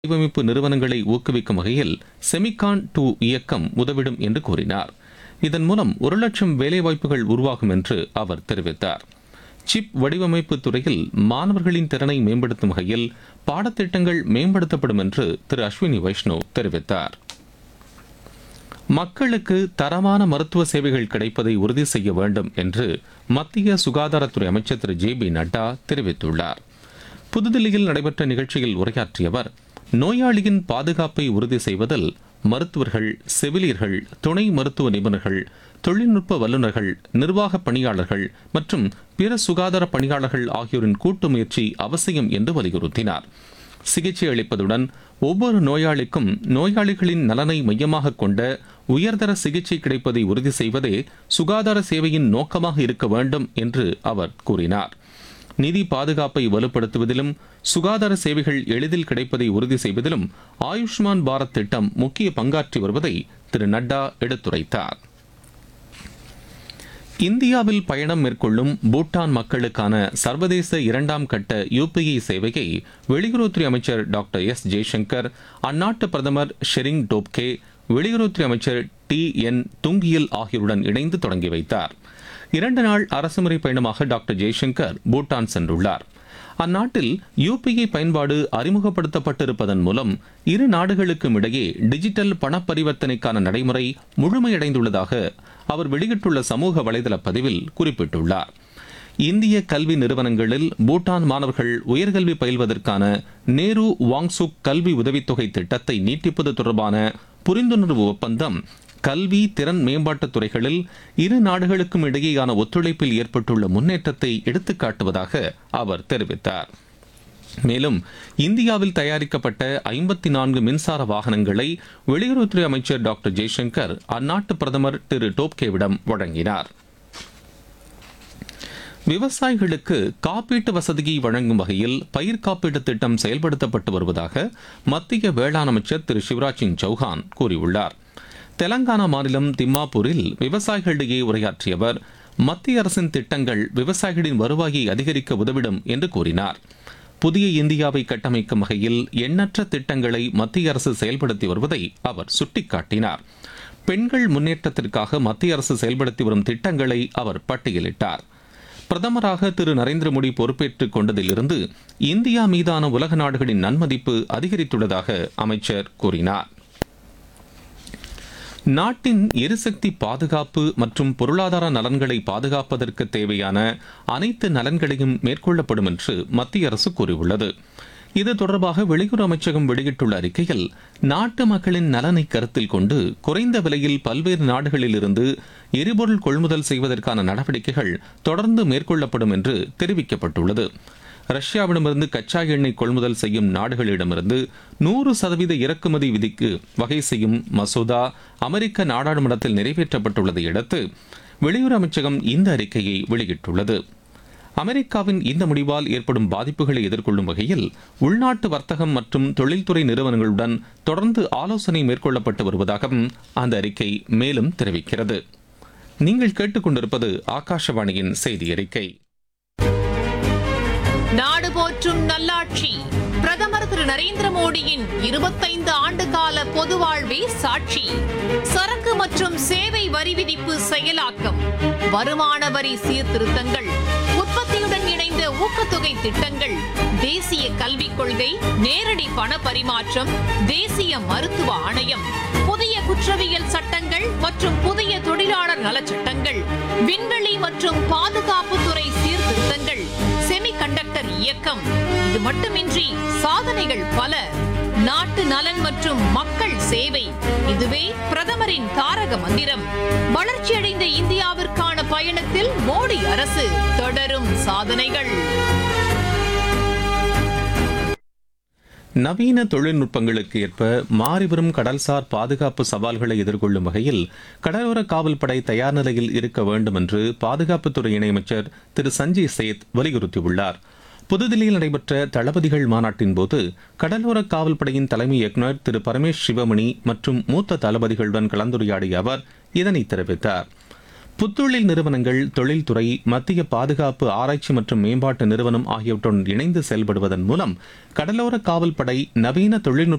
வடிவமைப்பு நிறுவனங்களை ஊக்குவிக்கும் வகையில் செமிகான் டூ இயக்கம் உதவிடும் என்று கூறினார் இதன் மூலம் ஒரு லட்சம் வேலைவாய்ப்புகள் உருவாகும் என்று அவர் தெரிவித்தார் சிப் வடிவமைப்பு துறையில் மாணவர்களின் திறனை மேம்படுத்தும் வகையில் பாடத்திட்டங்கள் மேம்படுத்தப்படும் என்று திரு அஸ்வினி வைஷ்ணவ் தெரிவித்தார் மக்களுக்கு தரமான மருத்துவ சேவைகள் கிடைப்பதை உறுதி செய்ய வேண்டும் என்று மத்திய சுகாதாரத்துறை அமைச்சர் திரு ஜே பி நட்டா தெரிவித்துள்ளார் புதுதில்லியில் நடைபெற்ற நிகழ்ச்சியில் உரையாற்றிய அவர் நோயாளியின் பாதுகாப்பை உறுதி செய்வதில் மருத்துவர்கள் செவிலியர்கள் துணை மருத்துவ நிபுணர்கள் தொழில்நுட்ப வல்லுநர்கள் நிர்வாக பணியாளர்கள் மற்றும் பிற சுகாதார பணியாளர்கள் ஆகியோரின் கூட்டு முயற்சி அவசியம் என்று வலியுறுத்தினார் சிகிச்சை அளிப்பதுடன் ஒவ்வொரு நோயாளிக்கும் நோயாளிகளின் நலனை மையமாக கொண்ட உயர்தர சிகிச்சை கிடைப்பதை உறுதி செய்வதே சுகாதார சேவையின் நோக்கமாக இருக்க வேண்டும் என்று அவர் கூறினார் நிதி பாதுகாப்பை வலுப்படுத்துவதிலும் சுகாதார சேவைகள் எளிதில் கிடைப்பதை உறுதி செய்வதிலும் ஆயுஷ்மான் பாரத் திட்டம் முக்கிய பங்காற்றி வருவதை திரு நட்டா எடுத்துரைத்தார் இந்தியாவில் பயணம் மேற்கொள்ளும் பூட்டான் மக்களுக்கான சர்வதேச இரண்டாம் கட்ட யுபிஐ சேவையை வெளியுறவுத்துறை அமைச்சர் டாக்டர் எஸ் ஜெய்சங்கர் அந்நாட்டு பிரதமர் ஷெரிங் டோப்கே வெளியுறவுத்துறை அமைச்சர் டி என் துங்கியல் ஆகியோருடன் இணைந்து தொடங்கி வைத்தார் இரண்டு நாள் அரசுமுறை பயணமாக டாக்டர் ஜெய்சங்கர் பூட்டான் சென்றுள்ளார் அந்நாட்டில் யுபிஐ பயன்பாடு அறிமுகப்படுத்தப்பட்டிருப்பதன் மூலம் இரு நாடுகளுக்கும் இடையே டிஜிட்டல் பண பரிவர்த்தனைக்கான நடைமுறை முழுமையடைந்துள்ளதாக அவர் வெளியிட்டுள்ள சமூக வலைதள பதிவில் குறிப்பிட்டுள்ளார் இந்திய கல்வி நிறுவனங்களில் பூட்டான் மாணவர்கள் உயர்கல்வி பயில்வதற்கான நேரு வாங்சுக் கல்வி உதவித்தொகை திட்டத்தை நீட்டிப்பது தொடர்பான புரிந்துணர்வு ஒப்பந்தம் கல்வி திறன் மேம்பாட்டுத் துறைகளில் இரு நாடுகளுக்கும் இடையேயான ஒத்துழைப்பில் ஏற்பட்டுள்ள முன்னேற்றத்தை எடுத்துக்காட்டுவதாக அவர் தெரிவித்தார் மேலும் இந்தியாவில் தயாரிக்கப்பட்ட ஐம்பத்தி நான்கு மின்சார வாகனங்களை வெளியுறவுத்துறை அமைச்சர் டாக்டர் ஜெய்சங்கர் அந்நாட்டு பிரதமர் திரு டோப்கேவிடம் வழங்கினார் விவசாயிகளுக்கு காப்பீட்டு வசதியை வழங்கும் வகையில் பயிர் காப்பீட்டு திட்டம் செயல்படுத்தப்பட்டு வருவதாக மத்திய வேளாண் அமைச்சர் திரு சிவராஜ் சிங் சௌஹான் கூறியுள்ளார் தெலங்கானா மாநிலம் திம்மாப்பூரில் விவசாயிகளிடையே உரையாற்றிய அவர் மத்திய அரசின் திட்டங்கள் விவசாயிகளின் வருவாயை அதிகரிக்க உதவிடும் என்று கூறினார் புதிய இந்தியாவை கட்டமைக்கும் வகையில் எண்ணற்ற திட்டங்களை மத்திய அரசு செயல்படுத்தி வருவதை அவர் சுட்டிக்காட்டினார் பெண்கள் முன்னேற்றத்திற்காக மத்திய அரசு செயல்படுத்தி வரும் திட்டங்களை அவர் பட்டியலிட்டார் பிரதமராக திரு நரேந்திர மோடி பொறுப்பேற்றுக் கொண்டதிலிருந்து இந்தியா மீதான உலக நாடுகளின் நன்மதிப்பு அதிகரித்துள்ளதாக அமைச்சர் கூறினார் நாட்டின் எரிசக்தி பாதுகாப்பு மற்றும் பொருளாதார நலன்களை பாதுகாப்பதற்கு தேவையான அனைத்து நலன்களையும் மேற்கொள்ளப்படும் என்று மத்திய அரசு கூறியுள்ளது இது தொடர்பாக வெளியுறவு அமைச்சகம் வெளியிட்டுள்ள அறிக்கையில் நாட்டு மக்களின் நலனை கருத்தில் கொண்டு குறைந்த விலையில் பல்வேறு நாடுகளில் இருந்து எரிபொருள் கொள்முதல் செய்வதற்கான நடவடிக்கைகள் தொடர்ந்து மேற்கொள்ளப்படும் என்று தெரிவிக்கப்பட்டுள்ளது ரஷ்யாவிடமிருந்து கச்சா எண்ணெய் கொள்முதல் செய்யும் நாடுகளிடமிருந்து நூறு சதவீத இறக்குமதி விதிக்கு வகை செய்யும் மசோதா அமெரிக்க நாடாளுமன்றத்தில் நிறைவேற்றப்பட்டுள்ளதை அடுத்து வெளியுறவு அமைச்சகம் இந்த அறிக்கையை வெளியிட்டுள்ளது அமெரிக்காவின் இந்த முடிவால் ஏற்படும் பாதிப்புகளை எதிர்கொள்ளும் வகையில் உள்நாட்டு வர்த்தகம் மற்றும் தொழில்துறை நிறுவனங்களுடன் தொடர்ந்து ஆலோசனை மேற்கொள்ளப்பட்டு வருவதாகவும் அந்த அறிக்கை மேலும் தெரிவிக்கிறது நீங்கள் கேட்டுக்கொண்டிருப்பது ஆகாஷவாணியின் செய்தி அறிக்கை நாடு போற்றும் நல்லாட்சி பிரதமர் திரு நரேந்திர மோடியின் இருபத்தைந்து ஆண்டு கால பொது வாழ்வே சாட்சி சரக்கு மற்றும் சேவை வரி விதிப்பு செயலாக்கம் வருமான வரி சீர்திருத்தங்கள் உற்பத்தியுடன் இணைந்த ஊக்கத்தொகை திட்டங்கள் தேசிய கல்விக் கொள்கை நேரடி பண பரிமாற்றம் தேசிய மருத்துவ ஆணையம் புதிய குற்றவியல் சட்டங்கள் மற்றும் புதிய தொழிலாளர் நலச்சட்டங்கள் விண்வெளி மற்றும் பாதுகாப்புத்துறை சீர்திருத்தங்கள் செமிகண்டக்டர் இயக்கம் இது மட்டுமின்றி சாதனைகள் பல நாட்டு நலன் மற்றும் மக்கள் சேவை இதுவே பிரதமரின் தாரக மந்திரம் வளர்ச்சியடைந்த இந்தியாவிற்கான பயணத்தில் மோடி அரசு தொடரும் சாதனைகள் நவீன தொழில்நுட்பங்களுக்கு ஏற்ப மாறிவரும் கடல்சார் பாதுகாப்பு சவால்களை எதிர்கொள்ளும் வகையில் கடலோர காவல்படை தயார் நிலையில் இருக்க வேண்டும் என்று பாதுகாப்புத்துறை இணையமைச்சர் திரு சஞ்சய் சேத் வலியுறுத்தியுள்ளார் புதுதில்லியில் நடைபெற்ற தளபதிகள் மாநாட்டின் போது கடலோர காவல்படையின் தலைமை இயக்குநர் திரு பரமேஷ் சிவமணி மற்றும் மூத்த தளபதிகளுடன் கலந்துரையாடிய அவர் இதனை தெரிவித்தார் புத்தொழில் நிறுவனங்கள் தொழில்துறை மத்திய பாதுகாப்பு ஆராய்ச்சி மற்றும் மேம்பாட்டு நிறுவனம் ஆகியவற்றுடன் இணைந்து செயல்படுவதன் மூலம் கடலோர காவல்படை நவீன தொழில்நுட்ப